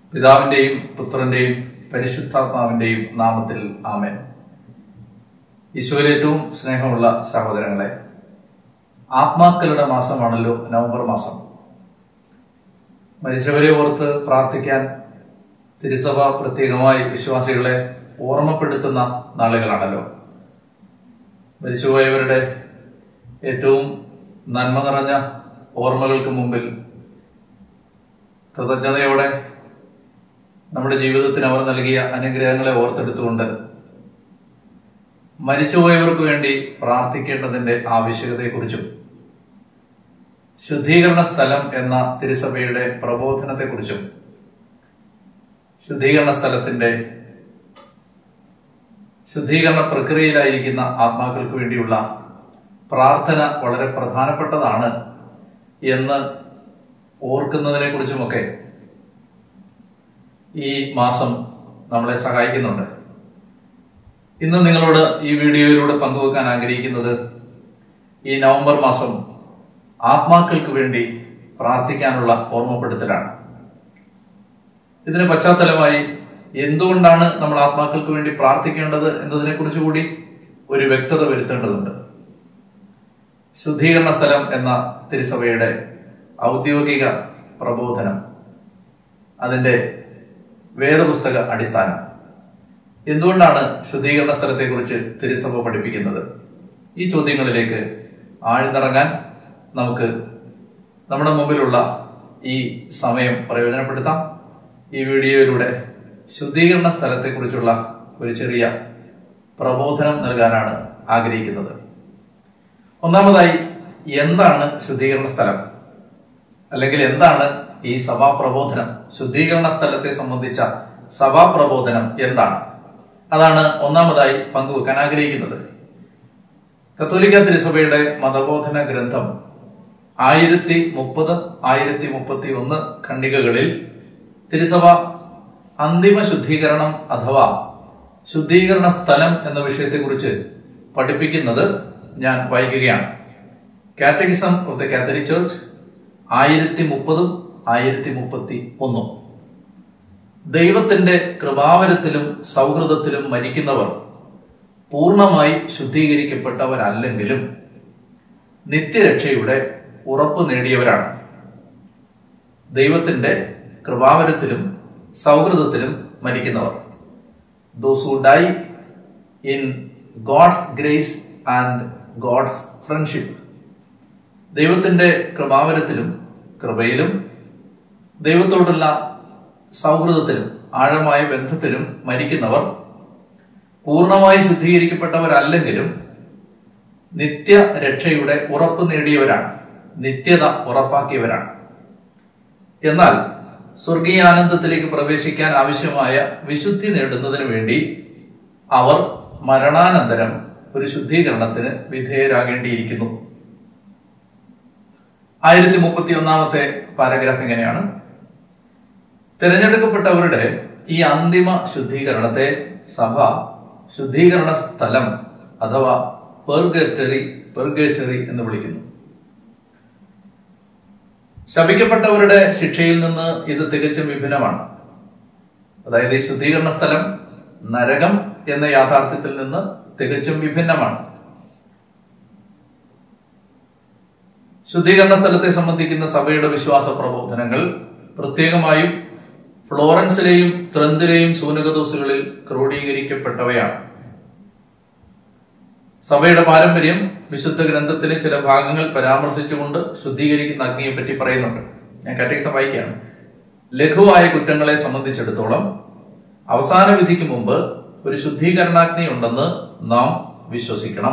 പിതാവിന്റെയും പുത്രന്റെയും പരിശുദ്ധാത്മാവിന്റെയും നാമത്തിൽ ആമേൻ ഈശോയിൽ ഏറ്റവും സ്നേഹമുള്ള സഹോദരങ്ങളെ ആത്മാക്കളുടെ മാസമാണല്ലോ നവംബർ മാസം മരിച്ചവരെ ഓർത്ത് പ്രാർത്ഥിക്കാൻ തിരുസഭ പ്രത്യേകമായി വിശ്വാസികളെ ഓർമ്മപ്പെടുത്തുന്ന നാളുകളാണല്ലോ മരിച്ചുപോയവരുടെ ഏറ്റവും നന്മ നിറഞ്ഞ ഓർമ്മകൾക്ക് മുമ്പിൽ കൃതജ്ഞതയോടെ നമ്മുടെ ജീവിതത്തിന് അവർ നൽകിയ അനുഗ്രഹങ്ങളെ ഓർത്തെടുത്തുകൊണ്ട് മരിച്ചുപോയവർക്ക് വേണ്ടി പ്രാർത്ഥിക്കേണ്ടതിന്റെ ആവശ്യകതയെക്കുറിച്ചും ശുദ്ധീകരണ സ്ഥലം എന്ന തിരുസഭയുടെ പ്രബോധനത്തെക്കുറിച്ചും ശുദ്ധീകരണ സ്ഥലത്തിന്റെ ശുദ്ധീകരണ പ്രക്രിയയിലായിരിക്കുന്ന ആത്മാക്കൾക്ക് വേണ്ടിയുള്ള പ്രാർത്ഥന വളരെ പ്രധാനപ്പെട്ടതാണ് എന്ന് ഓർക്കുന്നതിനെ കുറിച്ചുമൊക്കെ ഈ മാസം നമ്മളെ സഹായിക്കുന്നുണ്ട് ഇന്ന് നിങ്ങളോട് ഈ വീഡിയോയിലൂടെ പങ്കുവെക്കാൻ ആഗ്രഹിക്കുന്നത് ഈ നവംബർ മാസം ആത്മാക്കൾക്ക് വേണ്ടി പ്രാർത്ഥിക്കാനുള്ള ഓർമ്മപ്പെടുത്തലാണ് ഇതിന് പശ്ചാത്തലമായി എന്തുകൊണ്ടാണ് നമ്മൾ ആത്മാക്കൾക്ക് വേണ്ടി പ്രാർത്ഥിക്കേണ്ടത് എന്നതിനെ കുറിച്ച് കൂടി ഒരു വ്യക്തത വരുത്തേണ്ടതുണ്ട് ശുദ്ധീകരണ സ്ഥലം എന്ന തിരുസഭയുടെ ഔദ്യോഗിക പ്രബോധനം അതിന്റെ വേദപുസ്തക അടിസ്ഥാനം എന്തുകൊണ്ടാണ് ശുദ്ധീകരണ സ്ഥലത്തെക്കുറിച്ച് തിരുസഭ പഠിപ്പിക്കുന്നത് ഈ ചോദ്യങ്ങളിലേക്ക് ആഴ്ന്നിറങ്ങാൻ നമുക്ക് നമ്മുടെ മുമ്പിലുള്ള ഈ സമയം പ്രയോജനപ്പെടുത്താം ഈ വീഡിയോയിലൂടെ ശുദ്ധീകരണ സ്ഥലത്തെക്കുറിച്ചുള്ള ഒരു ചെറിയ പ്രബോധനം നൽകാനാണ് ആഗ്രഹിക്കുന്നത് ഒന്നാമതായി എന്താണ് ശുദ്ധീകരണ സ്ഥലം അല്ലെങ്കിൽ എന്താണ് ഈ സഭാപ്രബോധനം ശുദ്ധീകരണ സ്ഥലത്തെ സംബന്ധിച്ച സഭാപ്രബോധനം എന്താണ് അതാണ് ഒന്നാമതായി പങ്കുവെക്കാൻ ആഗ്രഹിക്കുന്നത് കത്തോലിക്ക തിരുസഭയുടെ മതബോധന ഗ്രന്ഥം ആയിരത്തി മുപ്പത് ആയിരത്തി മുപ്പത്തി ഒന്ന് ഖണ്ഡികകളിൽ തിരുസഭ അന്തിമ ശുദ്ധീകരണം അഥവാ ശുദ്ധീകരണ സ്ഥലം എന്ന വിഷയത്തെക്കുറിച്ച് പഠിപ്പിക്കുന്നത് ഞാൻ വായിക്കുകയാണ് catechism of the Catholic church ആയിരത്തി മുപ്പതും ആയിരത്തി മുപ്പത്തി ഒന്നും ദൈവത്തിന്റെ കൃപാവരത്തിലും സൗഹൃദത്തിലും മരിക്കുന്നവർ പൂർണ്ണമായി ശുദ്ധീകരിക്കപ്പെട്ടവരല്ലെങ്കിലും നിത്യരക്ഷയുടെ ഉറപ്പ് നേടിയവരാണ് ദൈവത്തിന്റെ കൃപാവരത്തിലും സൗഹൃദത്തിലും മരിക്കുന്നവർ those who die in God's grace and God's friendship ദൈവത്തിന്റെ കൃപാവരത്തിലും കൃപയിലും ദൈവത്തോടുള്ള സൗഹൃദത്തിലും ആഴമായ ബന്ധത്തിലും മരിക്കുന്നവർ പൂർണ്ണമായി ശുദ്ധീകരിക്കപ്പെട്ടവരല്ലെങ്കിലും നിത്യ രക്ഷയുടെ ഉറപ്പ് നേടിയവരാണ് നിത്യത ഉറപ്പാക്കിയവരാണ് എന്നാൽ സ്വർഗീയാനന്ദത്തിലേക്ക് പ്രവേശിക്കാൻ ആവശ്യമായ വിശുദ്ധി നേടുന്നതിന് വേണ്ടി അവർ മരണാനന്തരം ഒരു ശുദ്ധീകരണത്തിന് വിധേയരാകേണ്ടിയിരിക്കുന്നു ആയിരത്തി മുപ്പത്തി ഒന്നാമത്തെ പാരഗ്രാഫ് എങ്ങനെയാണ് തിരഞ്ഞെടുക്കപ്പെട്ടവരുടെ ഈ അന്തിമ ശുദ്ധീകരണത്തെ സഭ ശുദ്ധീകരണ സ്ഥലം അഥവാ പെർഗേറ്ററി പെർഗേറ്ററി എന്ന് വിളിക്കുന്നു ശപിക്കപ്പെട്ടവരുടെ ശിക്ഷയിൽ നിന്ന് ഇത് തികച്ചും വിഭിന്നമാണ് അതായത് ഈ ശുദ്ധീകരണ സ്ഥലം നരകം എന്ന യാഥാർത്ഥ്യത്തിൽ നിന്ന് തികച്ചും വിഭിന്നമാണ് ശുദ്ധീകരണ സ്ഥലത്തെ സംബന്ധിക്കുന്ന സഭയുടെ വിശ്വാസ പ്രബോധനങ്ങൾ പ്രത്യേകമായും ഫ്ലോറൻസിലെയും ത്രന്തിലെയും സൂനകദോസുകളിൽ ക്രോഡീകരിക്കപ്പെട്ടവയാണ് സഭയുടെ പാരമ്പര്യം വിശുദ്ധ ഗ്രന്ഥത്തിലെ ചില ഭാഗങ്ങൾ പരാമർശിച്ചുകൊണ്ട് ശുദ്ധീകരിക്കുന്ന അഗ്നിയെ പറ്റി പറയുന്നുണ്ട് ഞാൻ കാറ്റക്സം വായിക്കുകയാണ് ലഘുവായ കുറ്റങ്ങളെ സംബന്ധിച്ചിടത്തോളം അവസാന വിധിക്ക് മുമ്പ് ഒരു ശുദ്ധീകരണാഗ്നി ഉണ്ടെന്ന് നാം വിശ്വസിക്കണം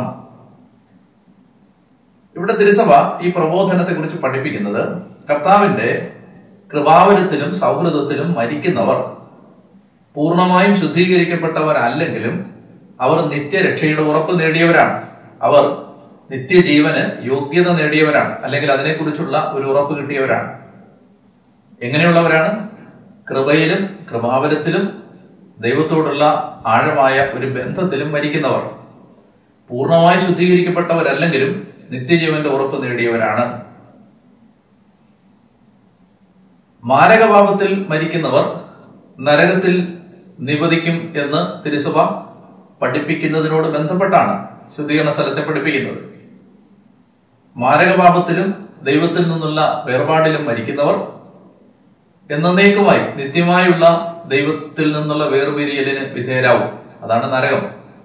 ഇവിടെ തിരുസഭ ഈ പ്രബോധനത്തെ കുറിച്ച് പഠിപ്പിക്കുന്നത് കർത്താവിന്റെ കൃപാവരത്തിലും സൗഹൃദത്തിലും മരിക്കുന്നവർ പൂർണ്ണമായും ശുദ്ധീകരിക്കപ്പെട്ടവരല്ലെങ്കിലും അവർ നിത്യരക്ഷയുടെ ഉറപ്പ് നേടിയവരാണ് അവർ നിത്യജീവന് യോഗ്യത നേടിയവരാണ് അല്ലെങ്കിൽ അതിനെക്കുറിച്ചുള്ള ഒരു ഉറപ്പ് കിട്ടിയവരാണ് എങ്ങനെയുള്ളവരാണ് കൃപയിലും കൃപാവരത്തിലും ദൈവത്തോടുള്ള ആഴമായ ഒരു ബന്ധത്തിലും മരിക്കുന്നവർ പൂർണ്ണമായി ശുദ്ധീകരിക്കപ്പെട്ടവരല്ലെങ്കിലും നിത്യജീവന്റെ ഉറപ്പ് നേടിയവരാണ് മാരകപാപത്തിൽ മരിക്കുന്നവർ നരകത്തിൽ നിവദിക്കും എന്ന് തിരുസഭ പഠിപ്പിക്കുന്നതിനോട് ബന്ധപ്പെട്ടാണ് ശുദ്ധീകരണ സ്ഥലത്തെ പഠിപ്പിക്കുന്നത് മാരകപാപത്തിലും ദൈവത്തിൽ നിന്നുള്ള വേർപാടിലും മരിക്കുന്നവർ എന്നേക്കുമായി നിത്യമായുള്ള ദൈവത്തിൽ നിന്നുള്ള വേർപിരിയലിന് വിധേയരാവും അതാണ് നരകം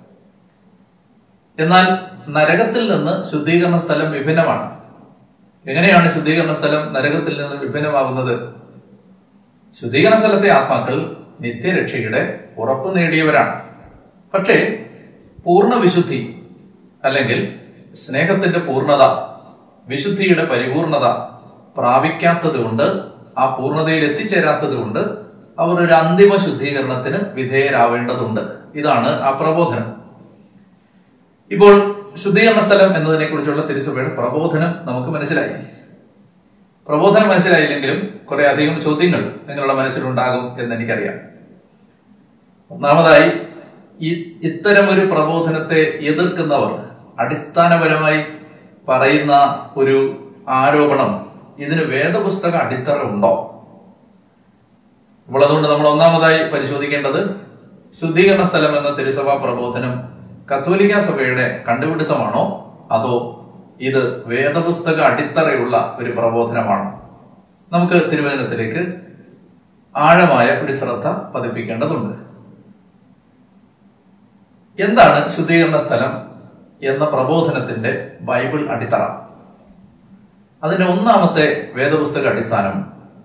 എന്നാൽ നരകത്തിൽ നിന്ന് ശുദ്ധീകരണ സ്ഥലം വിഭിന്നമാണ് എങ്ങനെയാണ് ശുദ്ധീകരണ സ്ഥലം നരകത്തിൽ നിന്ന് വിഭിന്നമാകുന്നത് ശുദ്ധീകരണ സ്ഥലത്തെ ആത്മാക്കൾ നിത്യരക്ഷയുടെ ഉറപ്പ് നേടിയവരാണ് പക്ഷേ പൂർണ്ണ വിശുദ്ധി അല്ലെങ്കിൽ സ്നേഹത്തിന്റെ പൂർണ്ണത വിശുദ്ധിയുടെ പരിപൂർണത പ്രാപിക്കാത്തത് കൊണ്ട് ആ പൂർണ്ണതയിൽ എത്തിച്ചേരാത്തത് കൊണ്ട് അവർ ഒരു അന്തിമ ശുദ്ധീകരണത്തിന് വിധേയരാവേണ്ടതുണ്ട് ഇതാണ് ആ പ്രബോധനം ഇപ്പോൾ ശുദ്ധീകരണ സ്ഥലം എന്നതിനെ കുറിച്ചുള്ള തിരുസഭയുടെ പ്രബോധനം നമുക്ക് മനസ്സിലായി പ്രബോധനം മനസ്സിലായില്ലെങ്കിലും കുറെ അധികം ചോദ്യങ്ങൾ നിങ്ങളുടെ മനസ്സിലുണ്ടാകും എന്ന് എനിക്കറിയാം ഒന്നാമതായി ഈ ഇത്തരം ഒരു പ്രബോധനത്തെ എതിർക്കുന്നവർ അടിസ്ഥാനപരമായി പറയുന്ന ഒരു ആരോപണം ഇതിന് വേദപുസ്തക അടിത്തറ ഉണ്ടോ അപ്പോൾ അതുകൊണ്ട് നമ്മൾ ഒന്നാമതായി പരിശോധിക്കേണ്ടത് ശുദ്ധീകരണ സ്ഥലം എന്ന തിരുസഭാ പ്രബോധനം കത്തോലിക്ക സഭയുടെ കണ്ടുപിടുത്തമാണോ അതോ ഇത് വേദപുസ്തക അടിത്തറയുള്ള ഒരു പ്രബോധനമാണോ നമുക്ക് തിരുവചനത്തിലേക്ക് ആഴമായ ഒരു ശ്രദ്ധ പതിപ്പിക്കേണ്ടതുണ്ട് എന്താണ് ശുദ്ധീകരണ സ്ഥലം എന്ന പ്രബോധനത്തിന്റെ ബൈബിൾ അടിത്തറ അതിന്റെ ഒന്നാമത്തെ വേദപുസ്തക അടിസ്ഥാനം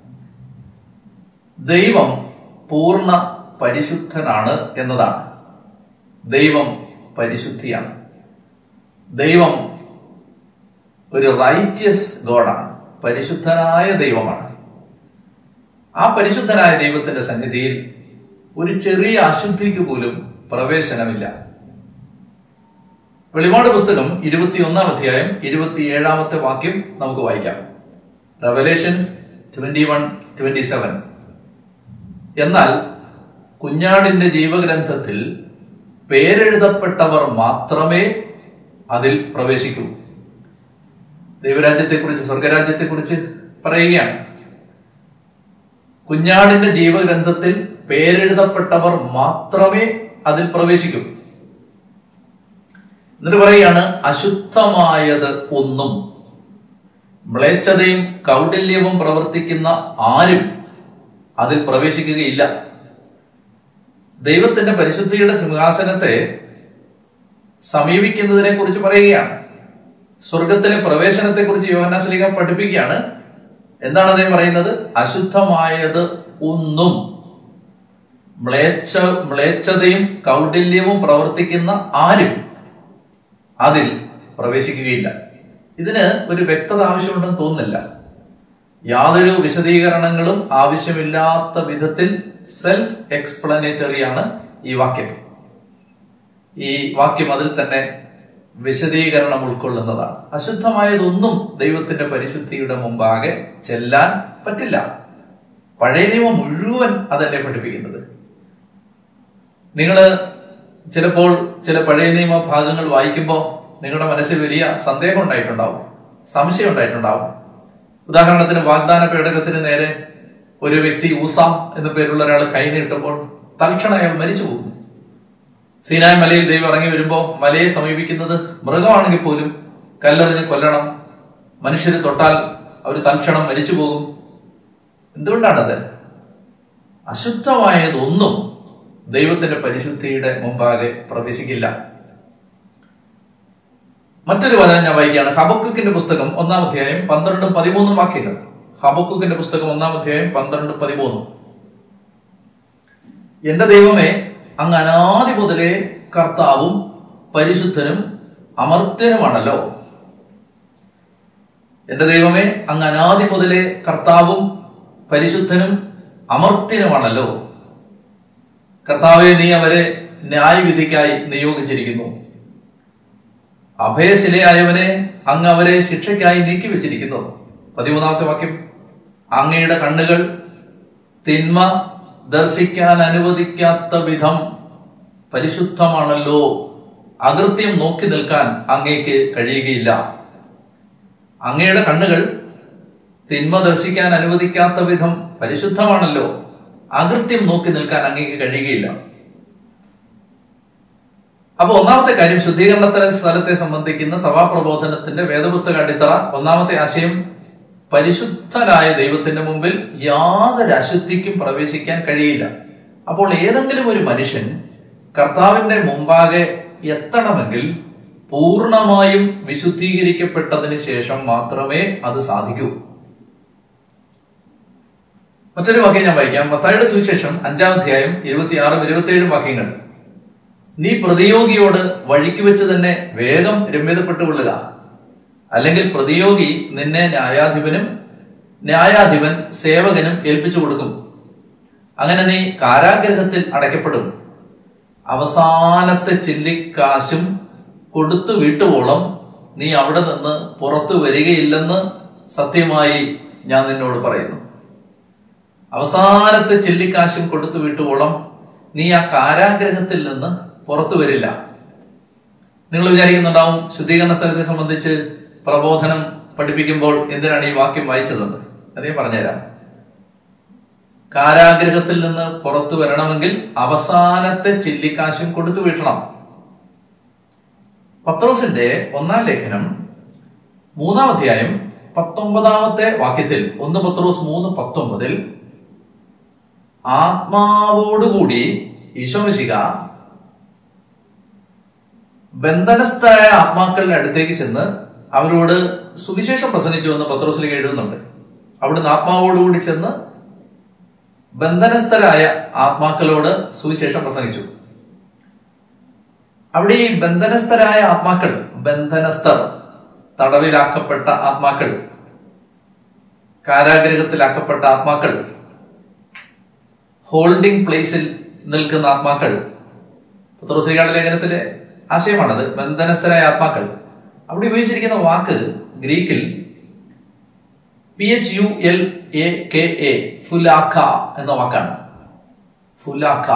ദൈവം പൂർണ്ണ പരിശുദ്ധനാണ് എന്നതാണ് ദൈവം പരിശുദ്ധിയാണ് ദൈവം ഒരു റൈറ്റ്യസ് ഗോഡാണ് പരിശുദ്ധനായ ദൈവമാണ് ആ പരിശുദ്ധനായ ദൈവത്തിന്റെ സന്നിധിയിൽ ഒരു ചെറിയ അശുദ്ധിക്ക് പോലും പ്രവേശനമില്ല വെളിപാട് പുസ്തകം ഇരുപത്തിയൊന്നാം അധ്യായം ഇരുപത്തിയേഴാമത്തെ വാക്യം നമുക്ക് വായിക്കാം Revelations twenty one twenty seven എന്നാൽ കുഞ്ഞാടിന്റെ ജീവഗ്രന്ഥത്തിൽ പേരെഴുതപ്പെട്ടവർ മാത്രമേ അതിൽ പ്രവേശിക്കൂ ദൈവരാജ്യത്തെക്കുറിച്ച് സ്വർഗരാജ്യത്തെക്കുറിച്ച് പറയുകയാണ് കുഞ്ഞാടിന്റെ ജീവഗ്രന്ഥത്തിൽ പേരെഴുതപ്പെട്ടവർ മാത്രമേ അതിൽ പ്രവേശിക്കൂ എന്നിട്ട് പറയുകയാണ് അശുദ്ധമായത് ഒന്നും മ്ലേച്ഛതയും കൗടില്യവും പ്രവർത്തിക്കുന്ന ആരും അതിൽ പ്രവേശിക്കുകയില്ല ദൈവത്തിന്റെ പരിശുദ്ധിയുടെ സിംഹാസനത്തെ സമീപിക്കുന്നതിനെ കുറിച്ച് പറയുകയാണ് സ്വർഗത്തിലെ പ്രവേശനത്തെ കുറിച്ച് യോഹനാസ്ലിക പഠിപ്പിക്കുകയാണ് എന്താണ് അദ്ദേഹം പറയുന്നത് അശുദ്ധമായത് ഒന്നും മ്ലേച്ഛ മ്ലേച്ഛതയും കൗടില്യവും പ്രവർത്തിക്കുന്ന ആരും അതിൽ പ്രവേശിക്കുകയില്ല ഇതിന് ഒരു വ്യക്തത ആവശ്യമുണ്ടെന്ന് തോന്നുന്നില്ല യാതൊരു വിശദീകരണങ്ങളും ആവശ്യമില്ലാത്ത വിധത്തിൽ സെൽഫ് എക്സ്പ്ലനേറ്ററി ആണ് ഈ വാക്യം ഈ വാക്യം അതിൽ തന്നെ വിശദീകരണം ഉൾക്കൊള്ളുന്നതാണ് അശുദ്ധമായതൊന്നും ദൈവത്തിന്റെ പരിശുദ്ധിയുടെ മുമ്പാകെ ചെല്ലാൻ പറ്റില്ല പഴയ നിയമം മുഴുവൻ അതല്ലേ പഠിപ്പിക്കുന്നത് നിങ്ങൾ ചിലപ്പോൾ ചില പഴയ നിയമ ഭാഗങ്ങൾ വായിക്കുമ്പോൾ നിങ്ങളുടെ മനസ്സിൽ വലിയ സന്ദേഹം ഉണ്ടായിട്ടുണ്ടാവും സംശയം ഉണ്ടായിട്ടുണ്ടാവും ഉദാഹരണത്തിന് വാഗ്ദാന പേടകത്തിന് നേരെ ഒരു വ്യക്തി ഊസാം എന്ന പേരുള്ള ഒരാൾ കൈ നീട്ടുമ്പോൾ തൽക്ഷണം അയാൾ മരിച്ചു പോകുന്നു സീനായ് മലയിൽ ദൈവം ഇറങ്ങി വരുമ്പോൾ മലയെ സമീപിക്കുന്നത് മൃഗമാണെങ്കിൽ പോലും കല്ലെറിഞ്ഞ് കൊല്ലണം മനുഷ്യര് തൊട്ടാൽ അവർ തൽക്ഷണം മരിച്ചു പോകും എന്തുകൊണ്ടാണത് അശുദ്ധമായതൊന്നും ദൈവത്തിന്റെ പരിശുദ്ധിയുടെ മുമ്പാകെ പ്രവേശിക്കില്ല മറ്റൊരു വചനം ഞാൻ വായിക്കുകയാണ് ഹബക്കുക്കിന്റെ പുസ്തകം ഒന്നാം അധ്യായം പന്ത്രണ്ടും പതിമൂന്നും വാക്യങ്ങൾ ഹബക്കുക്കിന്റെ പുസ്തകം ഒന്നാം അധ്യായം പന്ത്രണ്ട് പതിമൂന്നും എന്റെ ദൈവമേ അങ്ങ് അനാദി മുതലേ കർത്താവും പരിശുദ്ധനും അമർത്യനുമാണല്ലോ എന്റെ ദൈവമേ അങ്ങ് അനാദി മുതലേ കർത്താവും പരിശുദ്ധനും അമർത്യനുമാണല്ലോ കർത്താവെ നീ അവരെ ന്യായവിധിക്കായി നിയോഗിച്ചിരിക്കുന്നു അഭയശിലയായവനെ അങ്ങ് അവരെ ശിക്ഷയ്ക്കായി നീക്കി വെച്ചിരിക്കുന്നു പതിമൂന്നാമത്തെ വാക്യം അങ്ങയുടെ കണ്ണുകൾ തിന്മ ദർശിക്കാൻ അനുവദിക്കാത്ത വിധം പരിശുദ്ധമാണല്ലോ അകൃത്യം നോക്കി നിൽക്കാൻ അങ്ങേക്ക് കഴിയുകയില്ല അങ്ങയുടെ കണ്ണുകൾ തിന്മ ദർശിക്കാൻ അനുവദിക്കാത്ത വിധം പരിശുദ്ധമാണല്ലോ അകൃത്യം നോക്കി നിൽക്കാൻ അങ്ങേക്ക് കഴിയുകയില്ല അപ്പൊ ഒന്നാമത്തെ കാര്യം ശുദ്ധീകരണ സ്ഥലത്തെ സംബന്ധിക്കുന്ന സഭാപ്രബോധനത്തിന്റെ വേദപുസ്തക അടിത്തറ ഒന്നാമത്തെ ആശയം പരിശുദ്ധനായ ദൈവത്തിന്റെ മുമ്പിൽ യാതൊരു അശുദ്ധിക്കും പ്രവേശിക്കാൻ കഴിയില്ല അപ്പോൾ ഏതെങ്കിലും ഒരു മനുഷ്യൻ കർത്താവിന്റെ മുമ്പാകെ എത്തണമെങ്കിൽ പൂർണ്ണമായും വിശുദ്ധീകരിക്കപ്പെട്ടതിന് ശേഷം മാത്രമേ അത് സാധിക്കൂ മറ്റൊരു വാക്യം ഞാൻ വായിക്കാം മത്തായുടെ സുവിശേഷം അഞ്ചാം അധ്യായം ഇരുപത്തിയാറും ഇരുപത്തിയേഴും വാക്യങ്ങൾ നീ പ്രതിയോഗിയോട് വഴിക്ക് വെച്ച് തന്നെ വേഗം രമ്യതപ്പെട്ടുകൊള്ളുക അല്ലെങ്കിൽ പ്രതിയോഗി നിന്നെ ന്യായാധിപനും ന്യായാധിപൻ സേവകനും ഏൽപ്പിച്ചു കൊടുക്കും അങ്ങനെ നീ കാരാഗ്രഹത്തിൽ അടയ്ക്കപ്പെടും അവസാനത്തെ ചില്ലിക്കാശും കൊടുത്തു വീട്ടുവോളം നീ അവിടെ നിന്ന് പുറത്തു വരികയില്ലെന്ന് സത്യമായി ഞാൻ നിന്നോട് പറയുന്നു അവസാനത്തെ ചില്ലിക്കാശും കൊടുത്തു വീട്ടുവോളം നീ ആ കാരാഗ്രഹത്തിൽ നിന്ന് പുറത്തു വരില്ല നിങ്ങൾ വിചാരിക്കുന്നുണ്ടാവും ശുദ്ധീകരണ സ്ഥലത്തെ സംബന്ധിച്ച് പ്രബോധനം പഠിപ്പിക്കുമ്പോൾ എന്തിനാണ് ഈ വാക്യം വായിച്ചതെന്ന് അത് ഞാൻ പറഞ്ഞുതരാം കാരാഗ്രഹത്തിൽ നിന്ന് പുറത്തു വരണമെങ്കിൽ അവസാനത്തെ ചില്ലിക്കാശും കൊടുത്തു വീട്ടണം പത്രോസിന്റെ ഒന്നാം ലേഖനം മൂന്നാം അധ്യായം പത്തൊമ്പതാമത്തെ വാക്യത്തിൽ ഒന്ന് പത്രോസ് മൂന്ന് പത്തൊമ്പതിൽ ആത്മാവോടുകൂടി ഈശോമിശിക ബന്ധനസ്ഥരായ ആത്മാക്കളുടെ അടുത്തേക്ക് ചെന്ന് അവരോട് സുവിശേഷം പ്രസംഗിച്ചു എന്ന് പത്രോസിലേക്ക് എഴുതുന്നുണ്ട് അവിടുന്ന് ആത്മാവോടുകൂടി ചെന്ന് ബന്ധനസ്ഥരായ ആത്മാക്കളോട് സുവിശേഷം പ്രസംഗിച്ചു അവിടെ ഈ ബന്ധനസ്ഥരായ ആത്മാക്കൾ ബന്ധനസ്ഥർ തടവിലാക്കപ്പെട്ട ആത്മാക്കൾ കാരാഗ്രഹത്തിലാക്കപ്പെട്ട ആത്മാക്കൾ ഹോൾഡിംഗ് പ്ലേസിൽ നിൽക്കുന്ന ആത്മാക്കൾ പത്രോസികാട് ലേഖനത്തിലെ ആശയമാണത് ബന്ധനസ്ഥരായ ആത്മാക്കൾ അവിടെ ഉപയോഗിച്ചിരിക്കുന്ന വാക്ക് ഗ്രീക്കിൽ P H U L A K A ഫുലാഖ എന്ന വാക്കാണ് ഫുലാഖ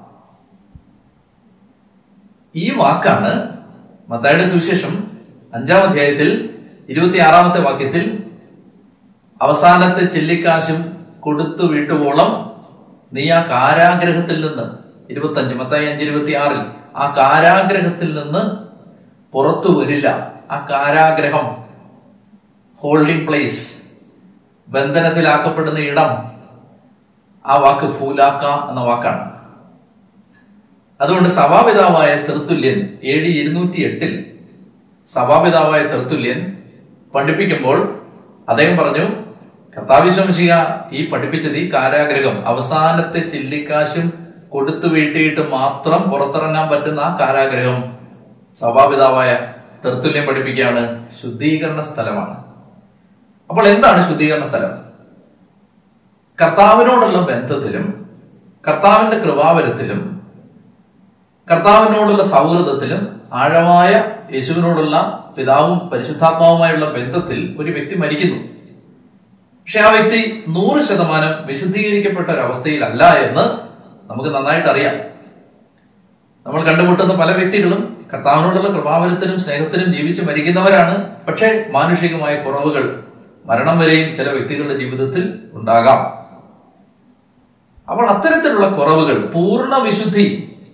ഈ വാക്കാണ് മത്തായുടെ സുവിശേഷം അഞ്ചാം അധ്യായത്തിൽ ഇരുപത്തിയാറാമത്തെ വാക്യത്തിൽ അവസാനത്തെ ചില്ലിക്കാശും കൊടുത്തു വീട്ടുവോളം നീ ആ കാരാഗ്രഹത്തിൽ നിന്ന് ഇരുപത്തഞ്ച് മത്തായി അഞ്ച് ഇരുപത്തി ആറിൽ ആ കാരാഗ്രഹത്തിൽ നിന്ന് പുറത്തു വരില്ല ആ കാരാഗ്രഹം ഹോൾഡിംഗ് പ്ലേസ് ബന്ധനത്തിലാക്കപ്പെടുന്ന ഇടം ആ വാക്ക് ഫൂലാക്ക എന്ന വാക്കാണ് അതുകൊണ്ട് സഭാപിതാവായ തെർത്തുല്യൻ എ ഡി ഇരുന്നൂറ്റി എട്ടിൽ സഭാപിതാവായ തെർത്തുല്യൻ പഠിപ്പിക്കുമ്പോൾ അദ്ദേഹം പറഞ്ഞു കർത്താവിശംശിക ഈ പഠിപ്പിച്ചത് ഈ കാരാഗ്രഹം അവസാനത്തെ ചില്ലിക്കാശും കൊടുത്തു വീട്ടിയിട്ട് മാത്രം പുറത്തിറങ്ങാൻ പറ്റുന്ന ആ കാരാഗ്രഹം സഭാപിതാവായ തെർത്തുല്യം പഠിപ്പിക്കുകയാണ് ശുദ്ധീകരണ സ്ഥലമാണ് അപ്പോൾ എന്താണ് ശുദ്ധീകരണ സ്ഥലം കർത്താവിനോടുള്ള ബന്ധത്തിലും കർത്താവിന്റെ കൃപാവരത്തിലും കർത്താവിനോടുള്ള സൗഹൃദത്തിലും ആഴമായ യേശുവിനോടുള്ള പിതാവും പരിശുദ്ധാത്മാവുമായുള്ള ബന്ധത്തിൽ ഒരു വ്യക്തി മരിക്കുന്നു പക്ഷെ ആ വ്യക്തി നൂറ് ശതമാനം വിശുദ്ധീകരിക്കപ്പെട്ട ഒരവസ്ഥയിലല്ല എന്ന് നമുക്ക് നന്നായിട്ട് അറിയാം നമ്മൾ കണ്ടുമുട്ടുന്ന പല വ്യക്തികളും കർത്താവിനോടുള്ള കൃപാവരത്തിനും സ്നേഹത്തിനും ജീവിച്ച് മരിക്കുന്നവരാണ് പക്ഷേ മാനുഷികമായ കുറവുകൾ മരണം വരെയും ചില വ്യക്തികളുടെ ജീവിതത്തിൽ ഉണ്ടാകാം അപ്പോൾ അത്തരത്തിലുള്ള കുറവുകൾ പൂർണ്ണ വിശുദ്ധി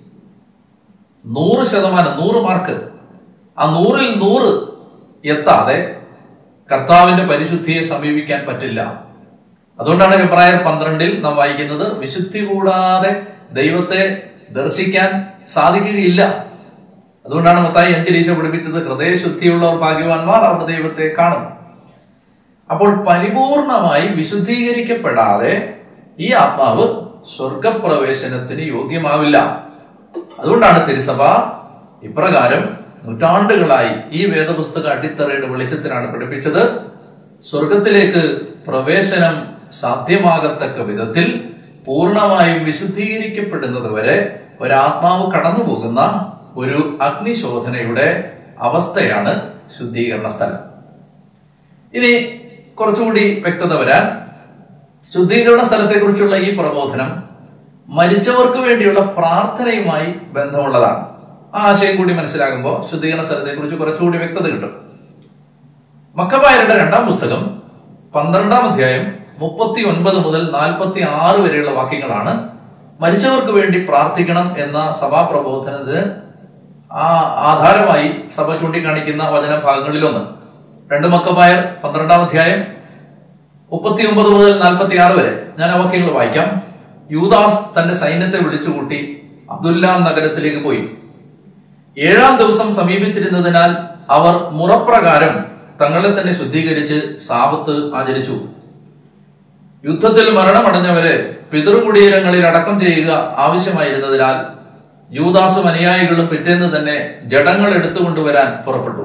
നൂറ് ശതമാനം നൂറ് മാർക്ക് ആ നൂറിൽ നൂറ് എത്താതെ കർത്താവിന്റെ പരിശുദ്ധിയെ സമീപിക്കാൻ പറ്റില്ല അതുകൊണ്ടാണ് എബ്രായർ പന്ത്രണ്ടിൽ നാം വായിക്കുന്നത് വിശുദ്ധി കൂടാതെ ദൈവത്തെ ദർശിക്കാൻ സാധിക്കുകയില്ല അതുകൊണ്ടാണ് മത്തായി അഞ്ചലീശ പഠിപ്പിച്ചത് ഹൃദയശുദ്ധിയുള്ളവർ ഭാഗ്യവാന്മാർ അവർ ദൈവത്തെ കാണും അപ്പോൾ പരിപൂർണമായി വിശുദ്ധീകരിക്കപ്പെടാതെ ഈ ആത്മാവ് സ്വർഗപ്രവേശനത്തിന് യോഗ്യമാവില്ല അതുകൊണ്ടാണ് തിരുസഭ ഇപ്രകാരം നൂറ്റാണ്ടുകളായി ഈ വേദപുസ്തക അടിത്തറയുടെ വെളിച്ചത്തിനാണ് പഠിപ്പിച്ചത് സ്വർഗത്തിലേക്ക് പ്രവേശനം സാധ്യമാകത്തക്ക വിധത്തിൽ പൂർണ്ണമായും വിശുദ്ധീകരിക്കപ്പെടുന്നത് വരെ ഒരാത്മാവ് കടന്നു പോകുന്ന ഒരു അഗ്നിശോധനയുടെ അവസ്ഥയാണ് ശുദ്ധീകരണ സ്ഥലം ഇനി കുറച്ചുകൂടി വ്യക്തത വരാൻ ശുദ്ധീകരണ സ്ഥലത്തെക്കുറിച്ചുള്ള ഈ പ്രബോധനം മരിച്ചവർക്ക് വേണ്ടിയുള്ള പ്രാർത്ഥനയുമായി ബന്ധമുള്ളതാണ് ആ ആശയം കൂടി മനസ്സിലാകുമ്പോൾ ശുദ്ധീകരണ സ്ഥലത്തെക്കുറിച്ച് കുറച്ചുകൂടി വ്യക്തത കിട്ടും മക്കബായരുടെ രണ്ടാം പുസ്തകം പന്ത്രണ്ടാം അധ്യായം മുപ്പത്തി ഒൻപത് മുതൽ നാൽപ്പത്തി ആറ് വരെയുള്ള വാക്യങ്ങളാണ് മരിച്ചവർക്ക് വേണ്ടി പ്രാർത്ഥിക്കണം എന്ന സഭാപ്രബോധനത്തിന് ആ ആധാരമായി സഭ ചൂണ്ടിക്കാണിക്കുന്ന വചനഭാഗങ്ങളിലൊന്ന് രണ്ട് മക്കമായർ പന്ത്രണ്ടാം അധ്യായം മുപ്പത്തി ഒമ്പത് മുതൽ നാൽപ്പത്തി ആറ് വരെ ഞാൻ ആ വാക്യങ്ങൾ വായിക്കാം യൂദാസ് തന്റെ സൈന്യത്തെ വിളിച്ചുകൂട്ടി അബ്ദുല്ലാം നഗരത്തിലേക്ക് പോയി ഏഴാം ദിവസം സമീപിച്ചിരുന്നതിനാൽ അവർ മുറപ്രകാരം തങ്ങളെ തന്നെ ശുദ്ധീകരിച്ച് സാപത്ത് ആചരിച്ചു യുദ്ധത്തിൽ മരണമടഞ്ഞവരെ പിതൃകുടീരങ്ങളിൽ അടക്കം ചെയ്യുക ആവശ്യമായിരുന്നതിനാൽ യൂദാസും അനുയായികളും പിറ്റേന്ന് തന്നെ ജഡങ്ങൾ എടുത്തുകൊണ്ടുവരാൻ പുറപ്പെട്ടു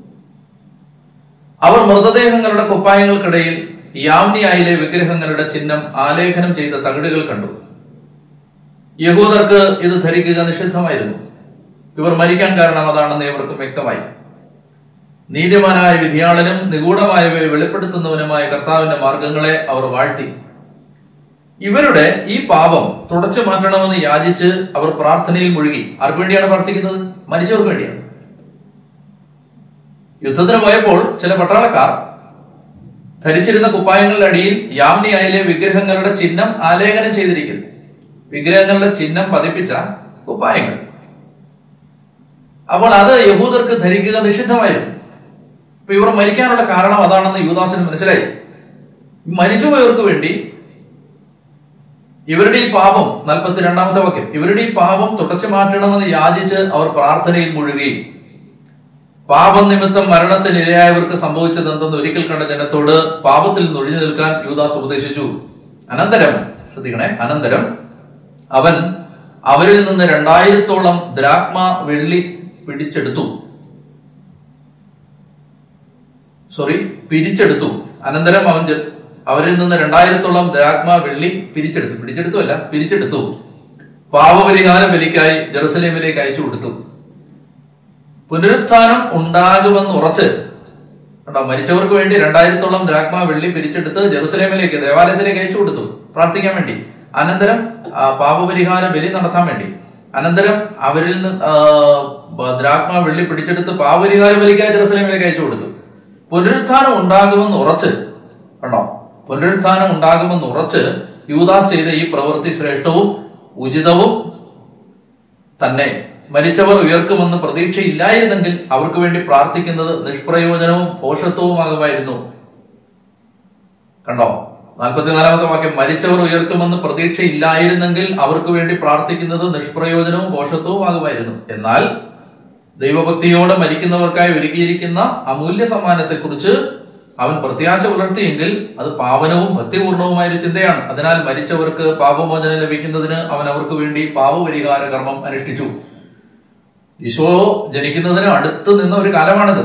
അവർ മൃതദേഹങ്ങളുടെ കുപ്പായങ്ങൾക്കിടയിൽ യാമ്നിയായിലെ വിഗ്രഹങ്ങളുടെ ചിഹ്നം ആലേഖനം ചെയ്ത തകിടുകൾ കണ്ടു യഹൂദർക്ക് ഇത് ധരിക്കുക നിഷിദ്ധമായിരുന്നു ഇവർ മരിക്കാൻ കാരണം അതാണെന്ന് ഇവർക്കും വ്യക്തമായി നീതിമാനായ വിധിയാളനും നിഗൂഢമായവയെ വെളിപ്പെടുത്തുന്നവനുമായ കർത്താവിന്റെ മാർഗങ്ങളെ അവർ വാഴ്ത്തി ഇവരുടെ ഈ പാപം തുടച്ചു മാറ്റണമെന്ന് യാചിച്ച് അവർ പ്രാർത്ഥനയിൽ മുഴുകി ആർക്ക് വേണ്ടിയാണ് പ്രാർത്ഥിക്കുന്നത് മരിച്ചവർക്ക് വേണ്ടിയാണ് യുദ്ധത്തിന് പോയപ്പോൾ ചില പട്ടാളക്കാർ ധരിച്ചിരുന്ന കുപ്പായങ്ങളുടെ അടിയിൽ യാമ്നിയായിലെ വിഗ്രഹങ്ങളുടെ ചിഹ്നം ആലേഖനം ചെയ്തിരിക്കുന്നു വിഗ്രഹങ്ങളുടെ ചിഹ്നം പതിപ്പിച്ച കുപ്പായങ്ങൾ അപ്പോൾ അത് യഹൂദർക്ക് ധരിക്കുക നിഷിദ്ധമായിരുന്നു ഇപ്പൊ ഇവർ മരിക്കാനുള്ള കാരണം അതാണെന്ന് യുവദാസന് മനസ്സിലായി മരിച്ചുപോയവർക്ക് വേണ്ടി ഇവരുടെ ഈ പാപം നാൽപ്പത്തിരണ്ടാമത്തെ വാക്യം ഇവരുടെ ഈ പാപം തുടച്ചു മാറ്റണമെന്ന് യാചിച്ച് അവർ പ്രാർത്ഥനയിൽ മുഴുകി പാപം നിമിത്തം മരണത്തിന് ഇരയായവർക്ക് സംഭവിച്ചത് എന്തെന്ന് ഒരിക്കൽ കണ്ട ജനത്തോട് പാപത്തിൽ നിന്ന് ഒഴിഞ്ഞു നിൽക്കാൻ യൂദാസ് ഉപദേശിച്ചു അനന്തരം ശ്രദ്ധിക്കണേ അനന്തരം അവൻ അവരിൽ നിന്ന് രണ്ടായിരത്തോളം ദ്രാഗ്മ വെള്ളി പിടിച്ചെടുത്തു സോറി പിരിച്ചെടുത്തു അനന്തരം അവൻ ജ- അവരിൽ നിന്ന് രണ്ടായിരത്തോളം ദ്രാഗ്മ വെള്ളി പിരിച്ചെടുത്തു പിടിച്ചെടുത്തു അല്ല പിരിച്ചെടുത്തു പാപപരിഹാര ബലിക്കായി ജെറുസലേമിലേക്ക് അയച്ചു കൊടുത്തു പുനരുത്ഥാനം ഉണ്ടാകുമെന്ന് ഉറച്ച് കണ്ടോ മരിച്ചവർക്ക് വേണ്ടി രണ്ടായിരത്തോളം ദ്രാഗ്മ വെള്ളി പിരിച്ചെടുത്ത് ജെറുസലേമിലേക്ക് ദേവാലയത്തിലേക്ക് അയച്ചു കൊടുത്തു പ്രാർത്ഥിക്കാൻ വേണ്ടി അനന്തരം ആ, പാപപരിഹാര ബലി നടത്താൻ വേണ്ടി അനന്തരം അവരിൽ നിന്ന് ആ, ബ- ദ്രാഗ്മ വെള്ളി പിടിച്ചെടുത്ത് പാപപരിഹാര ബലിക്കായി ജെറുസലേമിലേക്ക് അയച്ചു കൊടുത്തു പുനരുത്ഥാനം ഉണ്ടാകുമെന്ന് ഉറച്ച് കണ്ടോ പുനരുത്ഥാനം ഉണ്ടാകുമെന്ന് ഉറച്ച് യൂദാസ് ചെയ്ത ഈ പ്രവൃത്തി ശ്രേഷ്ഠവും ഉചിതവും തന്നെ മരിച്ചവർ ഉയർക്കുമെന്ന് പ്രതീക്ഷയില്ലായിരുന്നെങ്കിൽ അവർക്ക് വേണ്ടി പ്രാർത്ഥിക്കുന്നത് നിഷ്പ്രയോജനവും പോഷത്വവുമാകുമായിരുന്നു കണ്ടോ നാൽപ്പത്തിനാലാമത്തെ വാക്യം മരിച്ചവർ ഉയർക്കുമെന്ന് പ്രതീക്ഷയില്ലായിരുന്നെങ്കിൽ അവർക്ക് വേണ്ടി പ്രാർത്ഥിക്കുന്നത് നിഷ്പ്രയോജനവും പോഷത്വവുമാകുമായിരുന്നു എന്നാൽ ദൈവഭക്തിയോടെ മരിക്കുന്നവർക്കായി ഒരുക്കിയിരിക്കുന്ന അമൂല്യ സമ്മാനത്തെക്കുറിച്ച് അവൻ പ്രത്യാശ പുലർത്തിയെങ്കിൽ അത് പാവനവും ഭക്തിപൂർണവുമായ ഒരു ചിന്തയാണ് അതിനാൽ മരിച്ചവർക്ക് പാപമോചനം ലഭിക്കുന്നതിന് അവൻ അവർക്ക് വേണ്ടി പാപപരിഹാര കർമ്മം അനുഷ്ഠിച്ചു ഈശോ ജനിക്കുന്നതിന് അടുത്ത് നിന്ന ഒരു കാലമാണിത്